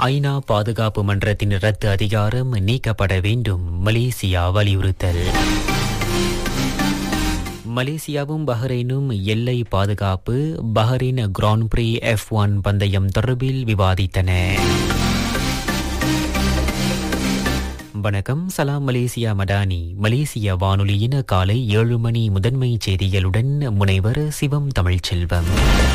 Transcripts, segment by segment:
ஐநா பாதுகாப்பு மன்றத்தின் ரத்து அதிகாரம் நீக்கப்பட வேண்டும் மலேசியா வலியுறுத்தல் மலேசியாவும் பஹ்ரைனும் எல்லை பாதுகாப்பு Bahrain grand prix F one பந்தயம் தொடர்பில் விவாதித்தன வணக்கம் சலாம் மலேசியா மடானி மலேசிய வானொலியின் காலை ஏழு மணி முதன்மை செய்திகளுடன் முனைவர் சிவம் தமிழ்ச்செல்வம்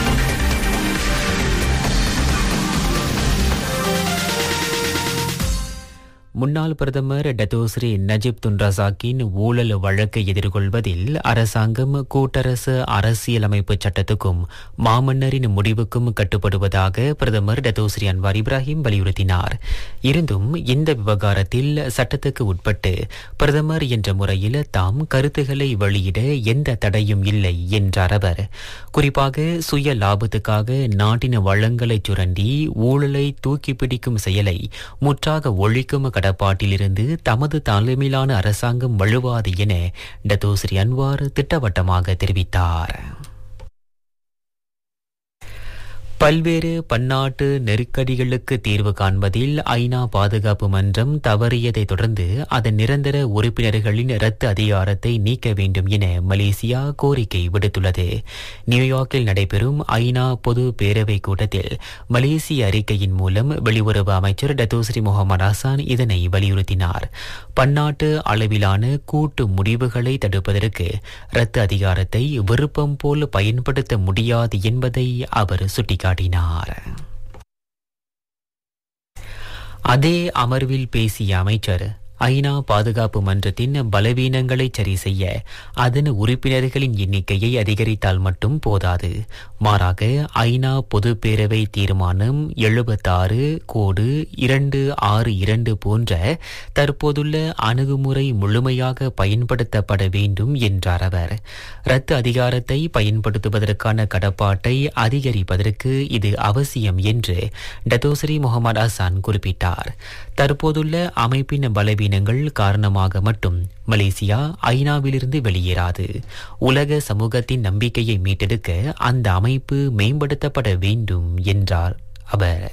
முன்னாள் பிரதமர் டத்தோஸ்ரீ நஜிப் துன் ரசாக்கின் ஊழல் வழக்கை எதிர்கொள்வதில் அரசாங்கம் கூட்டரசு அரசியலமைப்பு சட்டத்துக்கும் மாமன்னரின் முடிவுக்கும் கட்டுப்படுவதாக பிரதமர் டத்தோஸ்ரீ அன்வார் இப்ராஹிம் வலியுறுத்தினார் இருந்தும் இந்த விவகாரத்தில் சட்டத்துக்கு உட்பட்டு பிரதமர் என்ற முறையில் தாம் கருத்துக்களை வெளியிட எந்த தடையும் இல்லை என்றார் அவர் குறிப்பாக சுய லாபத்துக்காக நாட்டின் வளங்களை சுரண்டி ஊழலை தூக்கி பிடிக்கும் செயலை முற்றாக ஒழிக்கும் கடப்பாட்டிலிருந்து தமது தலைமையிலான அரசாங்கம் வழுவாது என டத்தோஸ்ரீ அன்வார் திட்டவட்டமாக தெரிவித்தார் பல்வேறு பன்னாட்டு நெருக்கடிகளுக்கு தீர்வு காண்பதில் ஐநா பாதுகாப்பு மன்றம் தவறியதை தொடர்ந்து அதன் நிரந்தர உறுப்பினர்களின் ரத்து அதிகாரத்தை நீக்க வேண்டும் என மலேசியா கோரிக்கை விடுத்துள்ளது நியூயார்க்கில் நடைபெறும் ஐநா பொது பேரவை கூட்டத்தில் மலேசிய அறிக்கையின் மூலம் வெளியுறவு அமைச்சர் டத்தோஸ்ரீ முகமது ஹசான் இதனை வலியுறுத்தினார் பன்னாட்டு அளவிலான கூட்டு முடிவுகளை தடுப்பதற்கு ரத்து அதிகாரத்தை விருப்பம் போல் பயன்படுத்த முடியாது என்பதை அவர் சுட்டிக்காட்டினார் காட்டினார் அதே அமர்வில் பேசிய அமைச்சர் ஐநா பாதுகாப்பு மன்றத்தின் பலவீனங்களை சரி செய்ய அதன் உறுப்பினர்களின் எண்ணிக்கையை அதிகரித்தால் மட்டும் போதாது மாறாக ஐநா பொது பேரவை தீர்மானம் எழுபத்தாறு கோடு இரண்டு ஆறு இரண்டு போன்ற தற்போதுள்ள அணுகுமுறை முழுமையாக பயன்படுத்தப்பட வேண்டும் என்றார் அவர் ரத்து அதிகாரத்தை பயன்படுத்துவதற்கான கடப்பாட்டை அதிகரிப்பதற்கு இது அவசியம் என்று டத்தோசரி முகமது ஹசான் குறிப்பிட்டார் தற்போதுள்ள அமைப்பின் பலவீன பலவீனங்கள் காரணமாக மட்டும் மலேசியா ஐநாவிலிருந்து வெளியேறாது உலக சமூகத்தின் நம்பிக்கையை மீட்டெடுக்க அந்த அமைப்பு மேம்படுத்தப்பட வேண்டும் என்றார் அவர்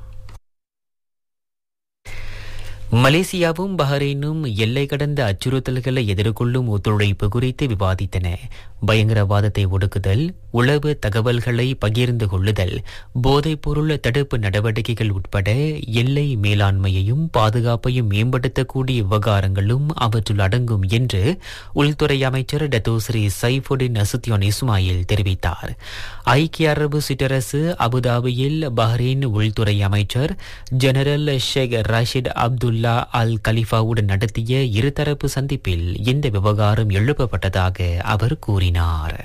மலேசியாவும் பஹ்ரைனும் எல்லை கடந்த அச்சுறுத்தல்களை எதிர்கொள்ளும் ஒத்துழைப்பு குறித்து விவாதித்தன பயங்கரவாதத்தை ஒடுக்குதல் உளவு தகவல்களை பகிர்ந்து கொள்ளுதல் போதைப்பொருள் தடுப்பு நடவடிக்கைகள் உட்பட எல்லை மேலாண்மையையும் பாதுகாப்பையும் மேம்படுத்தக்கூடிய விவகாரங்களும் அவற்றுள் அடங்கும் என்று உள்துறை அமைச்சர் டத்தோஸ்ரீ சைஃபுடின் அசுத்தியான் இஸ்மாயில் தெரிவித்தார் ஐக்கிய அரபு சிற்றரசு அபுதாபியில் பஹ்ரைன் உள்துறை அமைச்சர் general Sheikh Rashid Abdullah Al கலிஃபாவுடன் நடத்திய இருதரப்பு சந்திப்பில் இந்த விவகாரம் எழுப்பப்பட்டதாக அவர் கூறினார்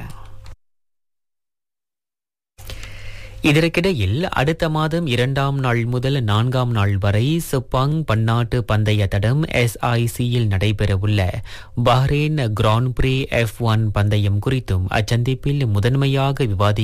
இதற்கிடையில் அடுத்த மாதம் இரண்டாம் நாள் முதல் நான்காம் நாள் வரை செப்பாங் பன்னாட்டு பந்தய தடம் எஸ்ஐசியில் நடைபெறவுள்ள Bahrain grand prix F one பந்தயம் குறித்தும் அச்சந்திப்பில் முதன்மையாக விவாதி